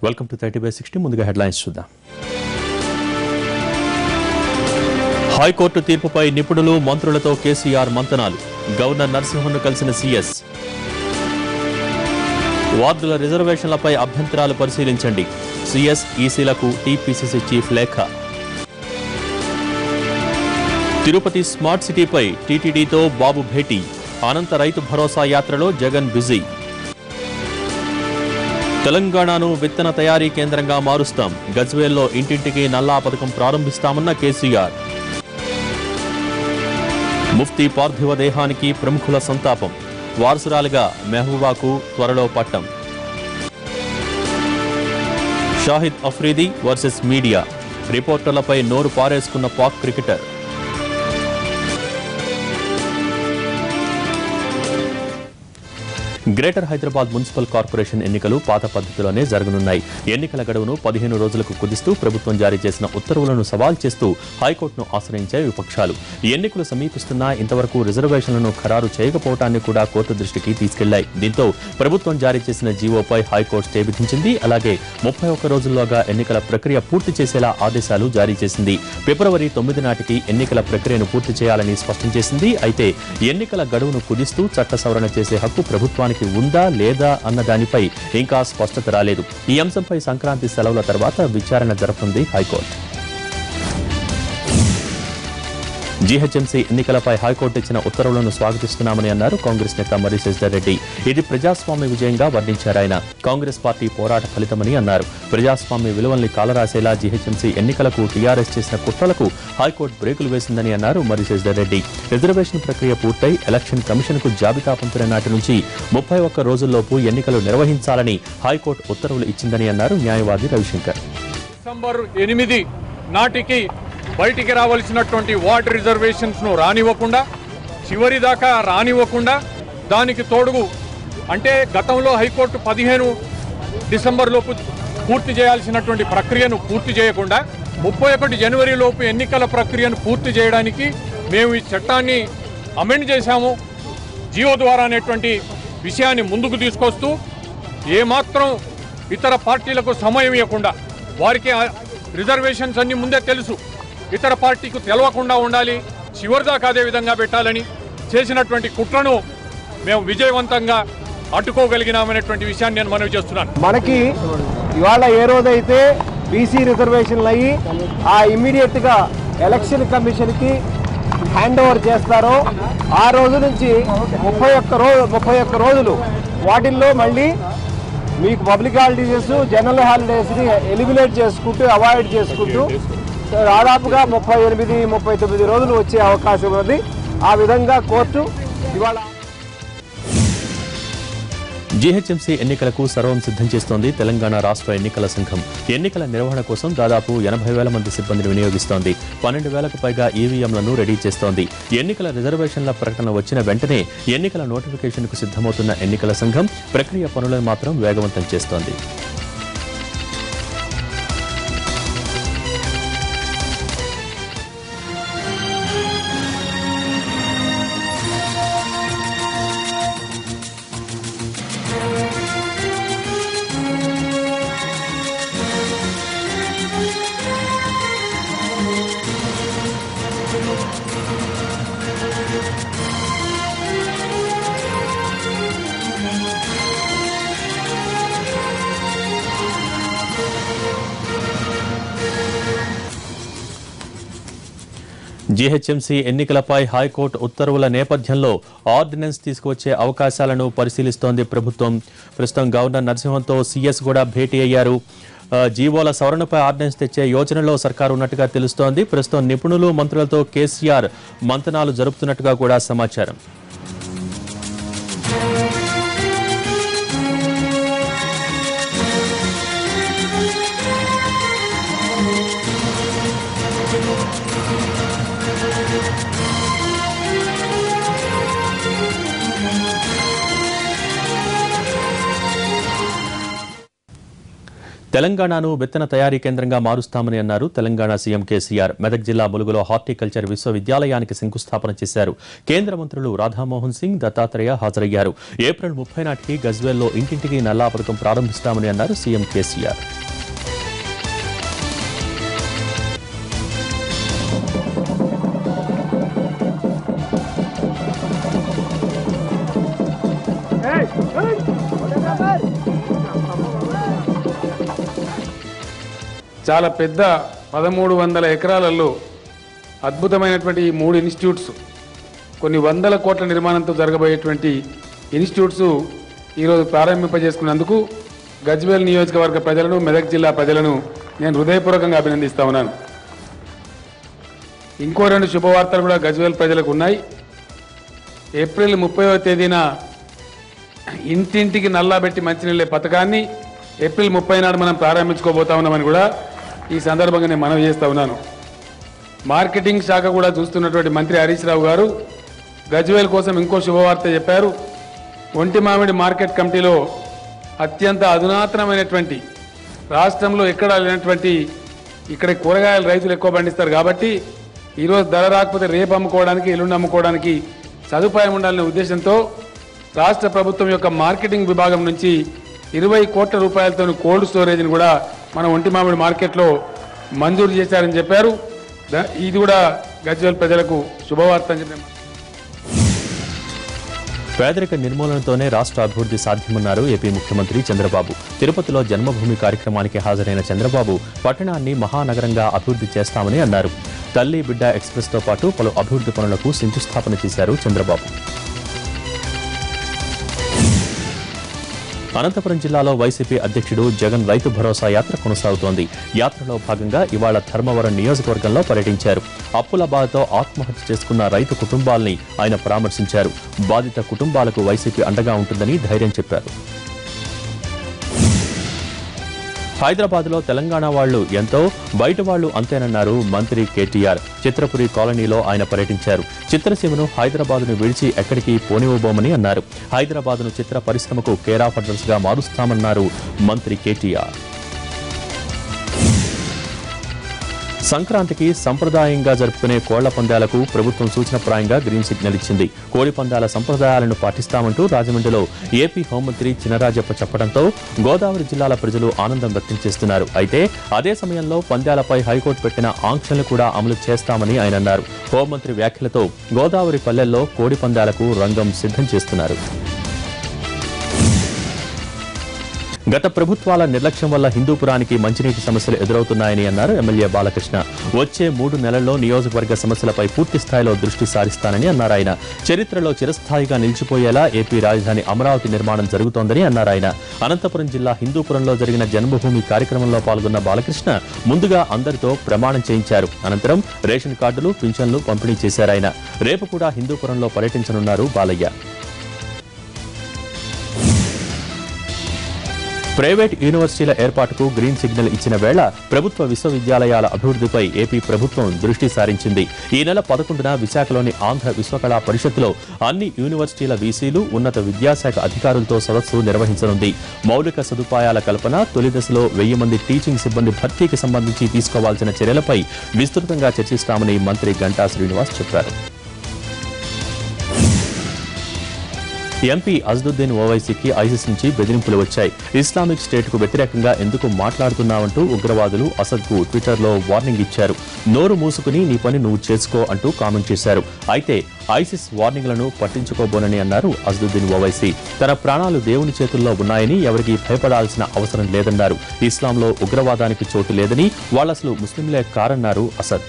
welcome to thirty by sixty ముందుగా headlines చూద్దాం high court తీర్పుపై నిపుణులు మంత్రులతో కేసీఆర్ మంతనాలు గవర్నర్ నరసింహన్ను కలిసిన సీఎస్ వార్డుల రిజర్వేషన్లపై అభ్యంతరాలు పరిశీలించండి సీఎస్ ఈసీలకు టీపీసీసీ చీఫ్ లేఖ తిరుపతి స్మార్ట్ సిటీపై టీటీడీతో బాబు భేటీ అనంత రైతు భరోసా యాత్రలో జగన్ బిజీ తెలంగాణను విత్తన తయారీ కేంద్రంగా మారుస్తాం గజ్వేల్లో ఇంటింటికి నల్లా పథకం ప్రారంభిస్తామన్న కేసీఆర్ ముఫ్తీ పార్థివ దేహానికి ప్రముఖుల సంతాపం వారసురాలుగా మెహబూబాకు త్వరలో పట్టం షాహిద్ అఫ్రీది వర్సెస్ మీడియా రిపోర్టర్లపై నోరు పారేసుకున్న Pak cricketer greater Hyderabad municipal corporation ఎన్నికలు పాత పద్ధతిలోనే జరగనున్నాయి ఎన్నికల గడువును పదిహేను రోజులకు కుదిస్తూ ప్రభుత్వం జారీ చేసిన ఉత్తర్వులను సవాల్ చేస్తూ హైకోర్టును ఆశ్రయించాయి విపక్షాలు ఎన్నికలు సమీపిస్తున్నా ఇంతవరకు రిజర్వేషన్లను ఖరారు చేయకపోవటాన్ని కూడా కోర్టు దృష్టికి తీసుకెళ్లాయి దీంతో ప్రభుత్వం జారీ చేసిన జీవోపై హైకోర్టు స్టే విధించింది అలాగే ముప్పై ఒక్క రోజుల్లోగా ఎన్నికల ప్రక్రియ పూర్తి చేసేలా ఆదేశాలు జారీ చేసింది ఫిబ్రవరి తొమ్మిది నాటికి ఎన్నికల ప్రక్రియను పూర్తి చేయాలని స్పష్టం చేసింది అయితే ఎన్నికల గడువును కుదిస్తూ చట్ట సవరణ చేసే హక్కు ప్రభుత్వానికి ఉందా లేదా అన్న దానిపై ఇంకా స్పష్టత రాలేదు ఈ అంశంపై సంక్రాంతి సెలవుల తర్వాత విచారణ జరపనుంది హైకోర్టు జీహెచ్ఎంసీ ఎన్నికలపై హైకోర్టు ఇచ్చిన ఉత్తర్వులను స్వాగతిస్తున్నామని అన్నారు కాంగ్రెస్ నేత మర్రి శశిధర్ రెడ్డి ఇది ప్రజాస్వామ్య విజయంగా వర్ణించారు ఆయన కాంగ్రెస్ పార్టీ పోరాట ఫలితమని అన్నారు ప్రజాస్వామ్య విలువల్ని కాలరాసేలా జీహెచ్ఎంసీ ఎన్నికలకు టీఆర్ఎస్ చేసిన కుట్రలకు హైకోర్టు బ్రేకులు వేసిందని అన్నారు మర్రి శశిధర్ రెడ్డి రిజర్వేషన్ ప్రక్రియ పూర్తయి ఎలక్షన్ కమిషన్ కు జాబితా పంపిన నాటి నుంచి ముప్పై ఒక్క రోజుల్లోపు ఎన్నికలు నిర్వహించాలని హైకోర్టు ఉత్తర్వులు ఇచ్చిందని అన్నారు న్యాయవాది రవిశంకర్ డిసెంబర్ ఎనిమిది నాటికి బయటికి రావాల్సినటువంటి వార్డ్ రిజర్వేషన్స్ ను రానివ్వకుండా చివరి దాకా రానివ్వకుండా దానికి తోడుగు అంటే గతంలో హైకోర్టు పదిహేను డిసెంబర్ లోపు పూర్తి చేయాల్సినటువంటి ప్రక్రియను పూర్తి చేయకుండా ముప్పై ఒకటి జనవరి లోపు ఎన్నికల ప్రక్రియను పూర్తి చేయడానికి మేము ఈ చట్టాన్ని అమెండ్ చేశాము జియో ద్వారా అనేటువంటి విషయాన్ని ముందుకు తీసుకొస్తూ ఏమాత్రం ఇతర పార్టీలకు సమయం ఇవ్వకుండా వారికి ఆ రిజర్వేషన్స్ అన్ని ముందే తెలుసు ఇతర పార్టీకి తెలవకుండా ఉండాలి చివరిదాకా అదే విధంగా పెట్టాలని చేసినటువంటి కుట్రను మేము విజయవంతంగా అడ్డుకోగలిగినామనేటువంటి విషయాన్ని నేను మనవి చేస్తున్నాను మనకి ఇవాళ ఏ రోజైతే బీసీ రిజర్వేషన్లు అయ్యి ఆ ఇమ్మీడియట్ గా ఎలక్షన్ కమిషన్ కి హ్యాండ్ ఓవర్ చేస్తారో ఆ రోజు నుంచి ముప్పై ఒక్క రోజు ముప్పై ఒక్క రోజులు వాటిల్లో మళ్ళీ మీకు పబ్లిక్ హాలిడేస్ జనరల్ హాలిడేస్ని ఎలిమినేట్ చేసుకుంటూ అవాయిడ్ చేసుకుంటూ దాదాపుగా ముప్పై ఎనిమిది ముప్పై తొమ్మిది రోజులు వచ్చే అవకాశం ఉన్నది ఆ విధంగా కోర్టు ఇవాళ జీహెచ్ఎంసీ ఎన్నికలకు సర్వం సిద్ధం చేస్తోంది తెలంగాణ రాష్ట్ర ఎన్నికల సంఘం ఎన్నికల నిర్వహణ కోసం దాదాపు ఎనభై వేల మంది సిబ్బందిని వినియోగిస్తోంది పన్నెండు వేలకు పైగా ఈవీఎంలను రెడీ చేస్తోంది ఎన్నికల రిజర్వేషన్ల ప్రకటన వచ్చిన వెంటనే ఎన్నికల నోటిఫికేషన్కు సిద్ధమవుతున్న ఎన్నికల సంఘం ప్రక్రియ పనులను మాత్రం వేగవంతం చేస్తోంది జీహెచ్ఎంసీ ఎన్నికలపై హైకోర్టు ఉత్తర్వుల నేపథ్యంలో ఆర్డినెన్స్ తీసుకువచ్చే అవకాశాలను పరిశీలిస్తోంది ప్రభుత్వం ప్రస్తుతం గవర్నర్ నరసింహన్తో సీఎస్ కూడా భేటీ అయ్యారు ఆ, జీవోల సవరణపై ఆర్డినెన్స్ తెచ్చే యోచనలో సర్కారు ఉన్నట్టుగా తెలుస్తోంది ప్రస్తుతం నిపుణులు మంత్రులతో కేసీఆర్ మంతనాలు జరుపుతున్నట్టుగా కూడా సమాచారం తెలంగాణను విత్తన తయారీ కేంద్రంగా మారుస్తామని అన్నారు తెలంగాణ సీఎం కేసీఆర్ మెదక్ జిల్లా ములుగులో హార్టికల్చర్ విశ్వవిద్యాలయానికి శంకుస్థాపన చేశారు కేంద్ర మంత్రులు రాధామోహన్ సింగ్ దత్తాత్రేయ హాజరయ్యారు ఏప్రిల్ ముప్పై నాటికి గజ్వేల్లో ఇంటింటికి నల్లా పథకం ప్రారంభిస్తామని అన్నారు సీఎం కేసీఆర్ చాలా పెద్ద పదమూడు వందల ఎకరాలలో అద్భుతమైనటువంటి ఈ మూడు ఇన్స్టిట్యూట్స్ కొన్ని వందల కోట్ల నిర్మాణంతో జరగబోయేటువంటి ఇన్స్టిట్యూట్స్ ఈరోజు ప్రారంభింపజేసుకున్నందుకు గజ్వేల్ నియోజకవర్గ ప్రజలను మెదక్ జిల్లా ప్రజలను నేను హృదయపూర్వకంగా అభినందిస్తా ఉన్నాను ఇంకో రెండు శుభవార్తలు కూడా గజ్వేల్ ప్రజలకు ఉన్నాయి ఏప్రిల్ ముప్పైవ తేదీన ఇంటింటికి నల్లాబెట్టి మంచినీళ్ళే పథకాన్ని ఏప్రిల్ ముప్పై నాడు మనం ప్రారంభించుకోబోతా ఉన్నామని కూడా ఈ సందర్భంగా నేను మనవి చేస్తా ఉన్నాను మార్కెటింగ్ శాఖ కూడా చూస్తున్నటువంటి మంత్రి హరీష్ రావు గారు గజ్వేల్ కోసం ఇంకో శుభవార్త చెప్పారు ఒంటి మామిడి మార్కెట్ కమిటీలో అత్యంత అధునాతనమైనటువంటి రాష్ట్రంలో ఎక్కడా లేనటువంటి ఇక్కడ కూరగాయలు రైతులు ఎక్కువ పండిస్తారు కాబట్టి ఈరోజు ధర రాకపోతే రేపు అమ్ముకోవడానికి ఎల్లుండి అమ్ముకోవడానికి సదుపాయం ఉండాలనే ఉద్దేశంతో రాష్ట్ర ప్రభుత్వం యొక్క మార్కెటింగ్ విభాగం నుంచి ఇరవై కోట్ల రూపాయలతో కోల్డ్ స్టోరేజ్ని కూడా మన ఒంటి మామిడి మార్కెట్లో మంజూరు చేశారని చెప్పారు ద- ఇది కూడా గజ్వేల్ ప్రజలకు శుభవార్త అని చెప్పి పేదరిక నిర్మూలనతోనే రాష్ట్ర అభివృద్ధి సాధ్యమన్నారు ఏపీ ముఖ్యమంత్రి చంద్రబాబు తిరుపతిలో జన్మభూమి కార్యక్రమానికి హాజరైన చంద్రబాబు పట్టణాన్ని మహానగరంగా అభివృద్ధి చేస్తామని అన్నారు తల్లి బిడ్డ ఎక్స్ప్రెస్తో పాటు పలు అభివృద్ధి పనులకు శంకుస్థాపన చేశారు చంద్రబాబు అనంతపురం జిల్లాలో వైసీపీ అధ్యక్షుడు జగన్ రైతు భరోసా యాత్ర కొనసాగుతోంది యాత్రలో భాగంగా ఇవాళ ధర్మవరం నియోజకవర్గంలో పర్యటించారు అప్పుల బాధతో ఆత్మహత్య చేసుకున్న రైతు కుటుంబాల్ని ఆయన పరామర్శించారు బాధిత కుటుంబాలకు వైసీపీ అండగా ఉంటుందని ధైర్యం చెప్పారు హైదరాబాద్ లో తెలంగాణ వాళ్లు ఎంతో బయట వాళ్లు అంతేనన్నారు మంత్రి కేటీఆర్ చిత్రపురి కాలనీలో ఆయన పర్యటించారు చిత్రసీమను హైదరాబాద్ ను విడిచి ఎక్కడికి పోనివ్వబోమని అన్నారు హైదరాబాద్ ను చిత్ర పరిశ్రమకు కేర్ ఆఫ్ అడ్రస్ గా మారుస్తామన్నారు మంత్రి కేటీఆర్ సంక్రాంతికి సంప్రదాయంగా జరుపుకునే కోళ్ల పందాలకు ప్రభుత్వం సూచనప్రాయంగా గ్రీన్ సిగ్నల్ ఇచ్చింది కోడి పందాల సంప్రదాయాలను పాటిస్తామంటూ రాజమండ్రిలో ఏపీ హోంమంత్రి చినరాజప్ప చెప్పడంతో గోదావరి జిల్లాల ప్రజలు ఆనందం వ్యక్తం చేస్తున్నారు అయితే అదే సమయంలో పందాలపై హైకోర్టు పెట్టిన ఆంక్షలు కూడా అమలు చేస్తామని ఆయన అన్నారు హోంమంత్రి వ్యాఖ్యలతో గోదావరి పల్లెల్లో కోడి పందాలకు రంగం సిద్ధం చేస్తున్నారు గత ప్రభుత్వాల నిర్లక్ష్యం వల్ల హిందూపురానికి మంచినీటి సమస్యలు ఎదురవుతున్నాయని అన్నారు ఎమ్మెల్యే బాలకృష్ణ వచ్చే మూడు నెలల్లో నియోజకవర్గ సమస్యలపై పూర్తి స్థాయిలో దృష్టి సారిస్తానని అన్నారు ఆయన చరిత్రలో చిరస్థాయిగా నిలిచిపోయేలా ఏపీ రాజధాని అమరావతి నిర్మాణం జరుగుతోందని అన్నారు ఆయన అనంతపురం జిల్లా హిందూపురంలో జరిగిన జన్మభూమి కార్యక్రమంలో పాల్గొన్న బాలకృష్ణ ముందుగా అందరితో ప్రమాణం చేయించారు అనంతరం రేషన్ కార్డులు పింఛన్లు పంపిణీ చేశారు ఆయన రేపు కూడా హిందూపురంలో పర్యటించనున్నారు బాలయ్య ప్రైవేట్ యూనివర్సిటీల ఏర్పాటుకు గ్రీన్ సిగ్నల్ ఇచ్చిన వేళ ప్రభుత్వ విశ్వవిద్యాలయాల అభివృద్ధిపై ఏపీ ప్రభుత్వం దృష్టి సారించింది ఈ నెల పదకొండున విశాఖలోని ఆంధ్ర విశ్వకళా పరిషత్తులో అన్ని యూనివర్సిటీల వీసీలు ఉన్నత విద్యాశాఖ అధికారులతో సదస్సు నిర్వహించనుంది మౌలిక సదుపాయాల కల్పన తొలి దశలో వెయ్యి మంది టీచింగ్ సిబ్బంది భర్తీకి సంబంధించి తీసుకోవాల్సిన చర్యలపై విస్తృతంగా చర్చిస్తామని మంత్రి గంటా శ్రీనివాస్ చెప్పారు ఎంపీ అజదుద్దీన్ ఓవైసీకి ఐసిస్ నుంచి బెదిరింపులు వచ్చాయి ఇస్లామిక్ స్టేట్ కు వ్యతిరేకంగా ఎందుకు మాట్లాడుతున్నావంటూ ఉగ్రవాదులు అసద్ కు ట్విట్టర్ లో వార్నింగ్ ఇచ్చారు నోరు మూసుకుని నీ పని నువ్వు చేసుకో అంటూ కామెంట్ చేశారు అయితే ఐసిస్ వార్నింగ్లను పట్టించుకోబోనని అన్నారు అజదుద్దీన్ ఓవైసీ తన ప్రాణాలు దేవుని చేతుల్లో ఉన్నాయని ఎవరికీ భయపడాల్సిన అవసరం లేదన్నారు ఇస్లాంలో ఉగ్రవాదానికి చోటు లేదని వాళ్ళసలు ముస్లింలే కారన్నారు అసద్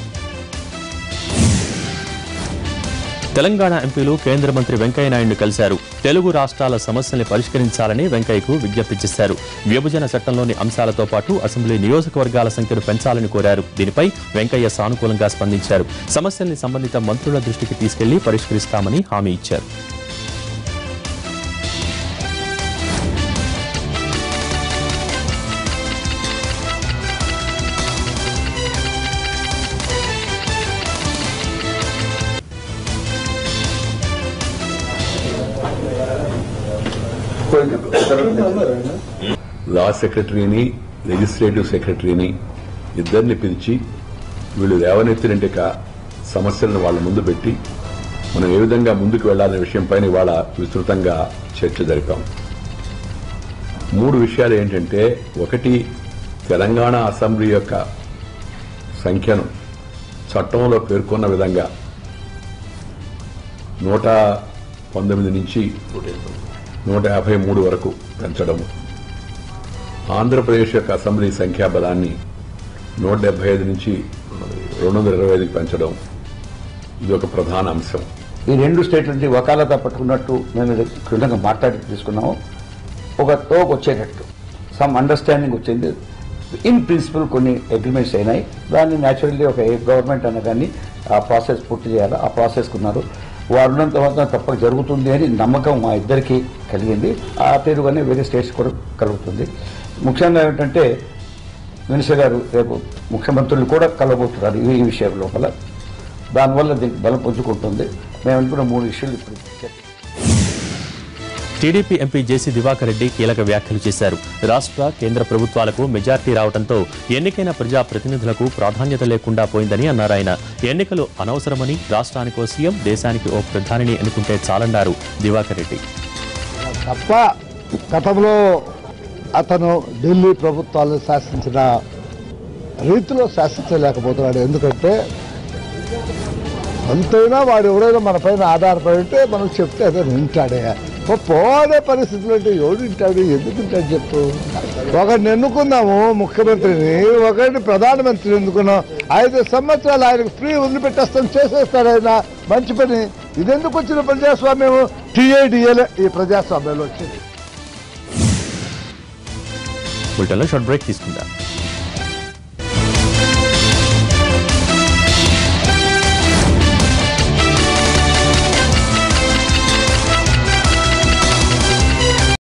తెలంగాణ ఎంపీలు కేంద్ర మంత్రి వెంకయ్యనాయుడు కలిశారు తెలుగు రాష్ట్రాల సమస్యల్ని పరిష్కరించాలని వెంకయ్యకు విజ్ఞప్తి చేశారు విభజన చట్టంలోని అంశాలతో పాటు అసెంబ్లీ నియోజకవర్గాల సంఖ్యను పెంచాలని కోరారు దీనిపై వెంకయ్య సానుకూలంగా స్పందించారు సమస్యల్ని సంబంధిత మంత్రుల దృష్టికి తీసుకెళ్లి పరిష్కరిస్తామని హామీ ఇచ్చారు లా సెక్రటరీని లెజిస్లేటివ్ సెక్రటరీని ఇద్దరిని పిలిచి వీళ్ళు లేవనెత్తినంటే సమస్యలను వాళ్ళ ముందు పెట్టి మనం ఏ విధంగా ముందుకు వెళ్లాలనే విషయంపైన ఇవాళ విస్తృతంగా చర్చ జరిపాం మూడు విషయాలు ఏంటంటే ఒకటి తెలంగాణ అసెంబ్లీ యొక్క సంఖ్యను చట్టంలో పేర్కొన్న విధంగా నూట పంతొమ్మిది నుంచి నూట యాభై మూడు వరకు పెంచడం ఆంధ్రప్రదేశ్ యొక్క అసెంబ్లీ సంఖ్యాబలాన్ని నూట డెబ్బై ఐదు నుంచి రెండు వందల ఇరవై ఐదుకి పెంచడం ఇది ఒక ప్రధాన అంశం ఈ రెండు స్టేట్ల నుంచి వకాలత పట్టుకున్నట్టు మేము ఇది క్షుణ్ణంగా మాట్లాడి తీసుకున్నాము ఒక తోక వచ్చేటట్టు సమ్ అండర్స్టాండింగ్ వచ్చింది ఇన్ ప్రిన్సిపల్ కొన్ని అగ్రిమెంట్స్ అయినాయి దాన్ని న్యాచురల్లీ ఒక ఏ గవర్నమెంట్ అన్న కానీ ఆ ప్రాసెస్ పూర్తి చేయాలి ఆ ప్రాసెస్ ఉన్నారు వారు ఉన్నంత మాత్రం తప్పక జరుగుతుంది అని నమ్మకం మా ఇద్దరికి కలిగింది ఆ తీరుగానే వేరే స్టేట్స్ కూడా కలుగుతుంది ముఖ్యంగా ఏంటంటే మినిస్టర్ గారు రేపు ముఖ్యమంత్రులు కూడా కలబోతున్నారు ఈ ఈ విషయం లోపల దానివల్ల దీనికి బలం పుంజుకుంటుంది మేము అనుకున్న మూడు ఇష్యూలు ఇప్పుడు చర్చ- టీడీపీ ఎంపీ జేసీ దివాకర్ రెడ్డి కీలక వ్యాఖ్యలు చేశారు రాష్ట్ర కేంద్ర ప్రభుత్వాలకు మెజార్టీ రావడంతో ఎన్నికైన ప్రజా ప్రతినిధులకు ప్రాధాన్యత లేకుండా పోయిందని అన్నారు ఆయన ఎన్నికలు అనవసరమని రాష్ట్రానికో సీఎం దేశానికి ఓ ప్రధానిని ఎన్నుకుంటే చాలన్నారు దివాకర్ రెడ్డి తప్ప గతంలో అతను ఢిల్లీ ప్రభుత్వాలను శాసించిన రీతిలో శాసించలేకపోతున్నాడు ఎందుకంటే అంతైనా వాడు ఎవరైనా మన పైన ఆధారపడి ఉంటే మనం చెప్తే అతను వింటాడే ఓ పోనే పరిస్థితులు అంటే ఎవడు వింటాడు ఎందుకు వింటాడు చెప్పు ఒకరిని ఎన్నుకున్నాము ముఖ్యమంత్రిని ఒకరిని ప్రధానమంత్రిని ఎన్నుకున్నాం ఐదు సంవత్సరాలు ఆయనకు ఫ్రీ వదిలిపెట్టేస్తాం చేసేస్తాడు ఆయన మంచి పని ఇదెందుకు వచ్చిన ప్రజాస్వామ్యం టీఏడిఏలే ఈ ప్రజాస్వామ్యంలో వచ్చింది బులెటిన్లో షార్ట్ బ్రేక్ తీసుకుందాం